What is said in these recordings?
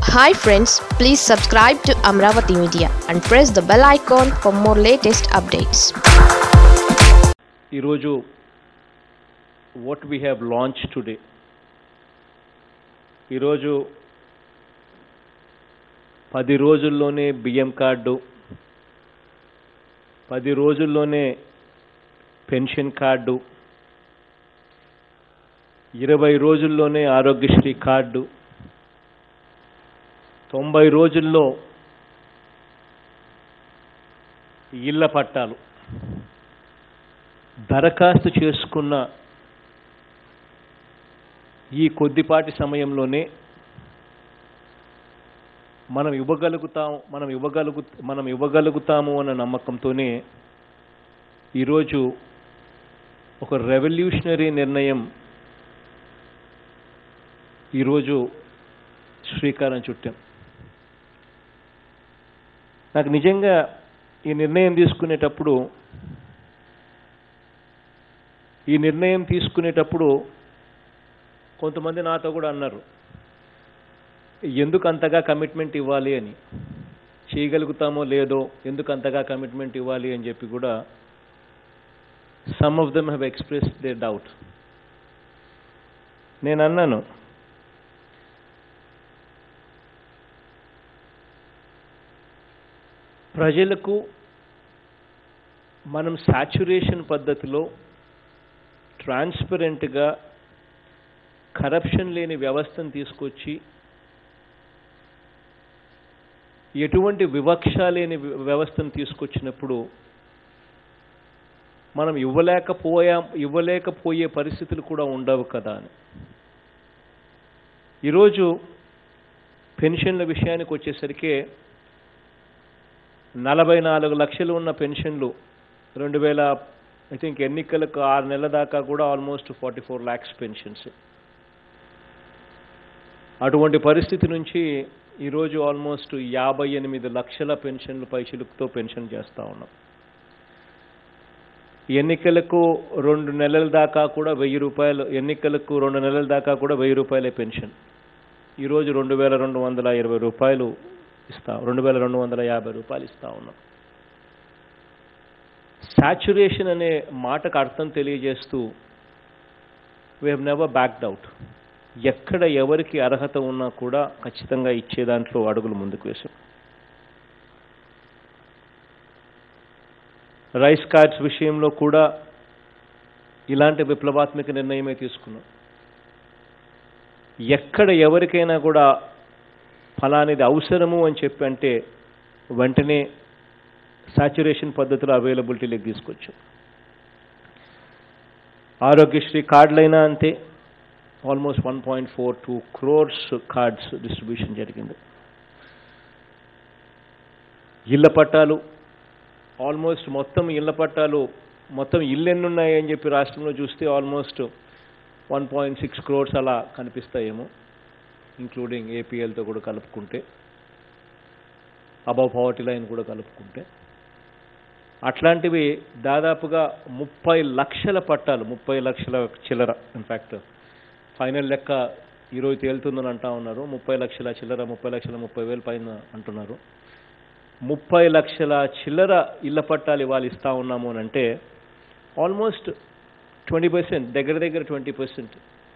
hi friends please subscribe to Amaravati Media and press the bell icon for more latest updates ఈరోజు what we have launch today ఈరోజు పది రోజుల్లోనే బియ్యం card పది రోజుల్లోనే పెన్షన్ కార్డు ఇరవై రోజుల్లోనే ఆరోగ్యశ్రీ కార్డు తొంభై రోజుల్లో ఇళ్ళ పట్టాలు దరఖాస్తు చేసుకున్న ఈ కొద్దిపాటి సమయంలోనే మనం ఇవ్వగలుగుతాం మనం ఇవ్వగలుగు మనం ఇవ్వగలుగుతాము అన్న నమ్మకంతోనే ఈరోజు ఒక రెవల్యూషనరీ నిర్ణయం ఈరోజు శ్రీకారం చుట్టాం నాకు నిజంగా ఈ నిర్ణయం తీసుకునేటప్పుడు ఈ నిర్ణయం తీసుకునేటప్పుడు కొంతమంది నాతో కూడా అన్నారు ఎందుకు అంతగా కమిట్మెంట్ ఇవ్వాలి అని చేయగలుగుతామో లేదో ఎందుకు అంతగా కమిట్మెంట్ ఇవ్వాలి అని చెప్పి కూడా some of them have express their doubt నేను అన్నాను ప్రజలకు మనం సాచురేషన్ పద్ధతిలో ట్రాన్స్పరెంట్గా కరప్షన్ లేని వ్యవస్థను తీసుకొచ్చి ఎటువంటి వివక్ష లేని వ్య- వ్యవస్థను తీసుకొచ్చినప్పుడు మనం ఇవ్వలేకపోయా ఇవ్వలేకపోయే పరిస్థితులు కూడా ఉండవు కదా అని ఈరోజు పెన్షన్ల విషయానికి వచ్చేసరికి నలభై నాలుగు లక్షలు ఉన్న పెన్షన్లు రెండు వేల ఐ థింక్ ఎన్నికలకు ఆరు నెలల దాకా కూడా almost forty four lakhs pensions అటువంటి పరిస్థితి నుంచి ఈరోజు ఆల్మోస్ట్ యాభై ఎనిమిది లక్షల పెన్షన్లు పైచిలుకుతో పెన్షన్ చేస్తూ ఉన్నాం ఎన్నికలకు రెండు నెలల దాకా కూడా వెయ్యి రూపాయలు ఎన్నికలకు రెండు నెలల దాకా కూడా వెయ్యి రూపాయలే పెన్షన్ ఈరోజు రెండు వేల రెండు వందల ఇరవై రూపాయలు ఇస్తా రెండు వేల రెండు వందల యాభై రూపాయలు ఇస్తా ఉన్నాం సాచురేషన్ అనే మాటకు అర్థం తెలియజేస్తూ we have never backed out ఎక్కడ ఎవరికి అర్హత ఉన్నా కూడా ఖచ్చితంగా ఇచ్చే దాంట్లో అడుగులు ముందుకు వేశాం రైస్ కార్డ్స్ విషయంలో కూడా ఇలాంటి విప్లవాత్మక నిర్ణయమే తీసుకున్నాం ఎక్కడ ఎవరికైనా కూడా ఫలానిది అవసరము అని చెప్పి అంటే వెంటనే సాచురేషన్ పద్ధతిలో అవైలబిలిటీలోకి తీసుకొచ్చాం ఆరోగ్యశ్రీ కార్డులైనా అంతే almost one point four two crores cards distribution జరిగింది ఇళ్ల పట్టాలు ఆల్మోస్ట్ మొత్తం ఇళ్ల పట్టాలు మొత్తం ఇల్లు ఎన్ని ఉన్నాయి అని చెప్పి రాష్ట్రంలో చూస్తే almost one point six crores అలా కనిపిస్తాయేమో ఇంక్లూడింగ్ ఏపీఎల్తో కూడా కలుపుకుంటే అబవ్ పవర్టీ లైన్ కూడా కలుపుకుంటే అట్లాంటివి దాదాపుగా ముప్పై లక్షల పట్టాలు ముప్పై లక్షల చిల్లర ఇన్ఫ్యాక్ట్ ఫైనల్ లెక్క ఈరోజు తేలుతుందని అంటా ఉన్నారు ముప్పై లక్షల చిల్లర ముప్పై లక్షల ముప్పై వేలు పైన అంటున్నారు ముప్పై లక్షల చిల్లర ఇళ్ల పట్టాలు ఇవాళ ఇస్తా ఉన్నాము అని అంటే ఆల్మోస్ట్ ట్వంటీ పర్సెంట్ దగ్గర దగ్గర ట్వంటీ పర్సెంట్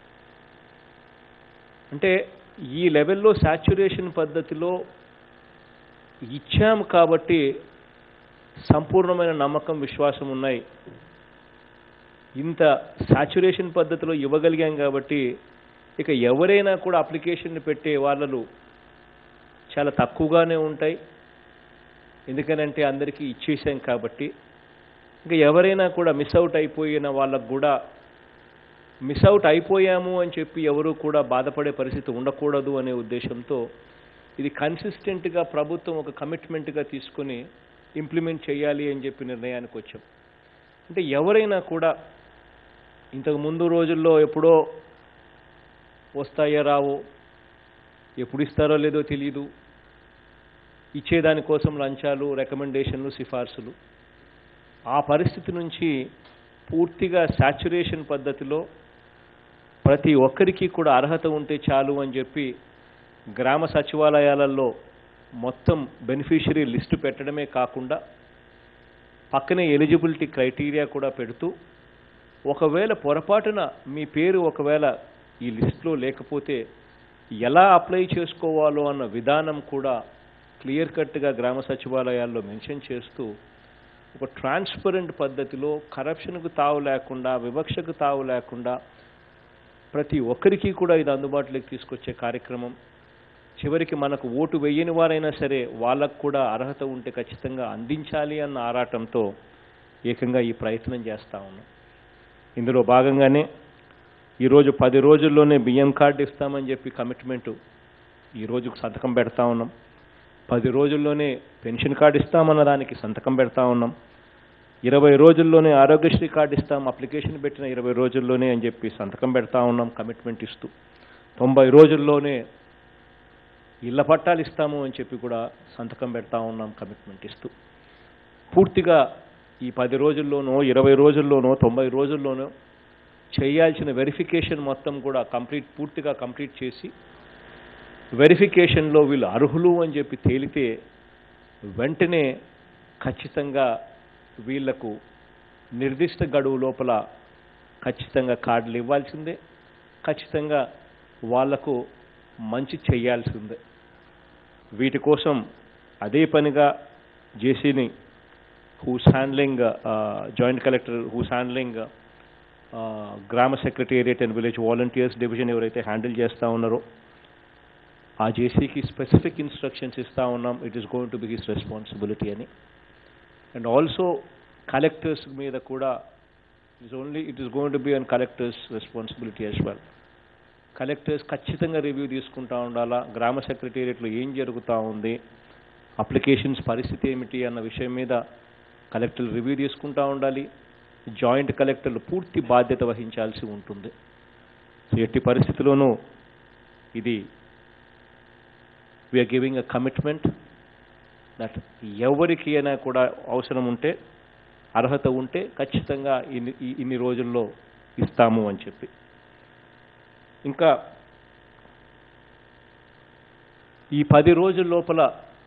అంటే ఈ లెవెల్లో సాచురేషన్ పద్ధతిలో ఇచ్చాము కాబట్టి సంపూర్ణమైన నమ్మకం విశ్వాసం ఉన్నాయి ఇంత సాచురేషన్ పద్ధతిలో ఇవ్వగలిగాం కాబట్టి ఇక ఎవరైనా కూడా అప్లికేషన్ పెట్టే వాళ్ళు చాలా తక్కువగానే ఉంటాయి ఎందుకనంటే అందరికీ ఇచ్చేసాం కాబట్టి ఇంకా ఎవరైనా కూడా మిస్ అవుట్ అయిపోయిన వాళ్ళకు కూడా మిస్ అవుట్ అయిపోయాము అని చెప్పి ఎవరు కూడా బాధపడే పరిస్థితి ఉండకూడదు అనే ఉద్దేశంతో ఇది కన్సిస్టెంట్గా ప్రభుత్వం ఒక కమిట్మెంట్గా తీసుకొని ఇంప్లిమెంట్ చేయాలి అని చెప్పి నిర్ణయానికి వచ్చాం అంటే ఎవరైనా కూడా ఇంతకు ముందు రోజుల్లో ఎప్పుడో వస్తాయో రావో ఎప్పుడు ఇస్తారో లేదో తెలియదు ఇచ్చేదానికోసం లంచాలు రికమెండేషన్లు సిఫార్సులు ఆ పరిస్థితి నుంచి పూర్తిగా సాచురేషన్ పద్ధతిలో ప్రతి ఒక్కరికి కూడా అర్హత ఉంటే చాలు అని చెప్పి గ్రామ సచివాలయాలలో మొత్తం బెనిఫిషరీ లిస్టు పెట్టడమే కాకుండా పక్కనే ఎలిజిబిలిటీ క్రైటీరియా కూడా పెడుతూ ఒకవేళ పొరపాటున మీ పేరు ఒకవేళ ఈ లిస్టులో లేకపోతే ఎలా అప్లై చేసుకోవాలో అన్న విధానం కూడా క్లియర్ కట్గా గ్రామ సచివాలయాల్లో మెన్షన్ చేస్తూ ఒక ట్రాన్స్పరెంట్ పద్ధతిలో కరప్షన్కు తావు లేకుండా వివక్షకు తావు లేకుండా ప్రతి ఒక్కరికి కూడా ఇది అందుబాటులోకి తీసుకొచ్చే కార్యక్రమం చివరికి మనకు ఓటు వేయని వారైనా సరే వాళ్ళకు కూడా అర్హత ఉంటే ఖచ్చితంగా అందించాలి అన్న ఆరాటంతో ఏకంగా ఈ ప్రయత్నం చేస్తా ఉన్నాం ఇందులో భాగంగానే ఈరోజు పది రోజుల్లోనే బియ్యం కార్డు ఇస్తామని చెప్పి కమిట్మెంటు ఈరోజు సంతకం పెడతా ఉన్నాం పది రోజుల్లోనే పెన్షన్ కార్డు ఇస్తామన్న దానికి సంతకం పెడతా ఉన్నాం ఇరవై రోజుల్లోనే ఆరోగ్యశ్రీ కార్డు ఇస్తాం అప్లికేషన్ పెట్టిన ఇరవై రోజుల్లోనే అని చెప్పి సంతకం పెడతా ఉన్నాం కమిట్మెంట్ ఇస్తూ తొంభై రోజుల్లోనే ఇళ్ల పట్టాలు ఇస్తాము అని చెప్పి కూడా సంతకం పెడతా ఉన్నాం కమిట్మెంట్ ఇస్తూ పూర్తిగా ఈ పది రోజుల్లోనో ఇరవై రోజుల్లోనో తొంభై రోజుల్లోనో చేయాల్సిన వెరిఫికేషన్ మొత్తం కూడా కంప్లీట్ పూర్తిగా కంప్లీట్ చేసి వెరిఫికేషన్లో వీళ్ళు అర్హులు అని చెప్పి తేలితే వెంటనే ఖచ్చితంగా వీళ్లకు నిర్దిష్ట గడువు లోపల ఖచ్చితంగా కార్డులు ఇవ్వాల్సిందే ఖచ్చితంగా వాళ్లకు మంచి చేయాల్సిందే వీటి కోసం అదే పనిగా జేసీని who's handling joint collector who's handling గ్రామ secretariat and village volunteers division ఎవరైతే హ్యాండిల్ చేస్తూ ఉన్నారో ఆ జేసీకి స్పెసిఫిక్ ఇన్స్ట్రక్షన్స్ ఇస్తా ఉన్నాం it is going to be his responsibility అని అండ్ ఆల్సో కలెక్టర్స్ మీద కూడా is only it is going to be on collectors responsibility as well collectors ఖచ్చితంగా రివ్యూ తీసుకుంటా ఉండాలా గ్రామ సెక్రటేరియట్లో ఏం జరుగుతూ ఉంది అప్లికేషన్స్ పరిస్థితి ఏమిటి అన్న విషయం మీద కలెక్టర్లు రివ్యూ తీసుకుంటా ఉండాలి జాయింట్ కలెక్టర్లు పూర్తి బాధ్యత వహించాల్సి ఉంటుంది సో ఎట్టి పరిస్థితిలోనూ ఇది we're giving a commitment that ఎవరికి అయినా కూడా అవసరం ఉంటే అర్హత ఉంటే ఖచ్చితంగా ఇన్ని ఈ- ఇన్ని రోజుల్లో ఇస్తాము అని చెప్పి ఇంకా ఈ పది రోజుల లోపల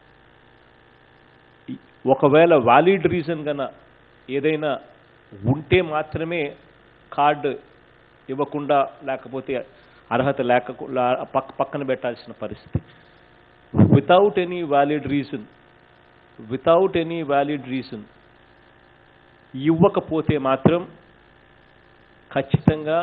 ఈ- ఒకవేళ వాలిడ్ రీజన్ గన ఏదైనా ఉంటే మాత్రమే కార్డు ఇవ్వకుండా లేకపోతే అర్హత లేక పక్క పక్కన పెట్టాల్సిన పరిస్థితి without any valid reason without any valid reason ఇవ్వకపోతే మాత్రం ఖచ్చితంగా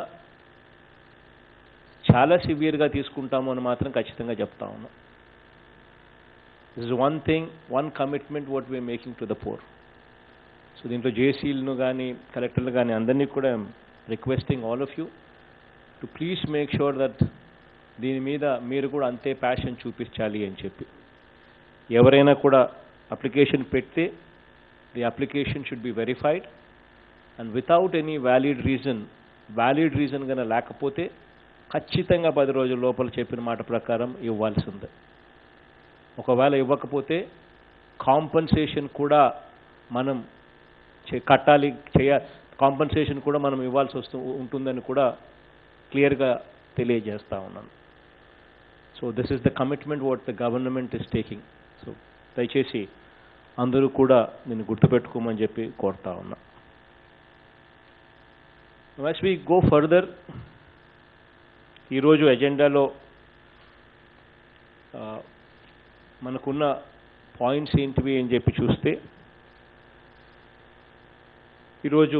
చాలా సివియర్గా తీసుకుంటాము అని మాత్రం ఖచ్చితంగా చెప్తా ఉన్నాం this is one thing one commitment what we're making to the poor so దీంట్లో జేసీలను కానీ కలెక్టర్లు కానీ అందరినీ కూడా requesting all of you to please make sure that దీని మీద మీరు కూడా అంతే ప్యాషన్ చూపించాలి అని చెప్పి ఎవరైనా కూడా అప్లికేషన్ పెడితే the application should be verified and without any valid reason valid reason కనుక లేకపోతే ఖచ్చితంగా పది రోజుల లోపల చెప్పిన మాట ప్రకారం ఇవ్వాల్సిందే ఒకవేళ ఇవ్వకపోతే కాంపన్సేషన్ కూడా మనం చే- కట్టాలి చేయ కాంపన్సేషన్ కూడా మనం ఇవ్వాల్సి వస్తూ ఉంటుందని కూడా క్లియర్గా తెలియజేస్తా ఉన్నాను so this is the commitment what the government is taking so దయచేసి అందరూ కూడా నేను గుర్తుపెట్టుకోమని చెప్పి కోరుతా ఉన్నా యాజ్ వి గో ఫర్దర్ ఈరోజు ఎజెండాలో ఆ, మనకున్న పాయింట్స్ ఏంటివి అని చెప్పి చూస్తే ఈరోజు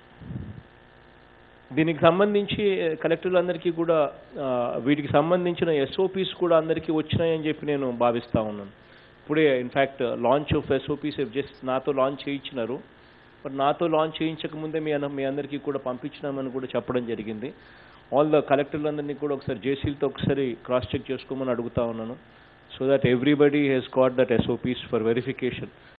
దీనికి సంబంధించి కలెక్టర్లందరికీ కూడా ఆ, వీటికి సంబంధించిన ఎస్ఓపీస్ కూడా అందరికీ వచ్చినాయని చెప్పి నేను భావిస్తా ఉన్నాను ఇప్పుడే in fact launch of SOPs just నాతో లాంచ్ చేయించినారు బట్ నాతో లాంచ్ చేయించక ముందే మీ అన్న మీ అందరికీ కూడా పంపించినామని కూడా చెప్పడం జరిగింది ఆల్ ద కలెక్టర్లందరినీ కూడా ఒకసారి జేసీలతో ఒకసారి క్రాస్ చెక్ చేసుకోమని అడుగుతా ఉన్నాను so that everybody has got that SOPs for verification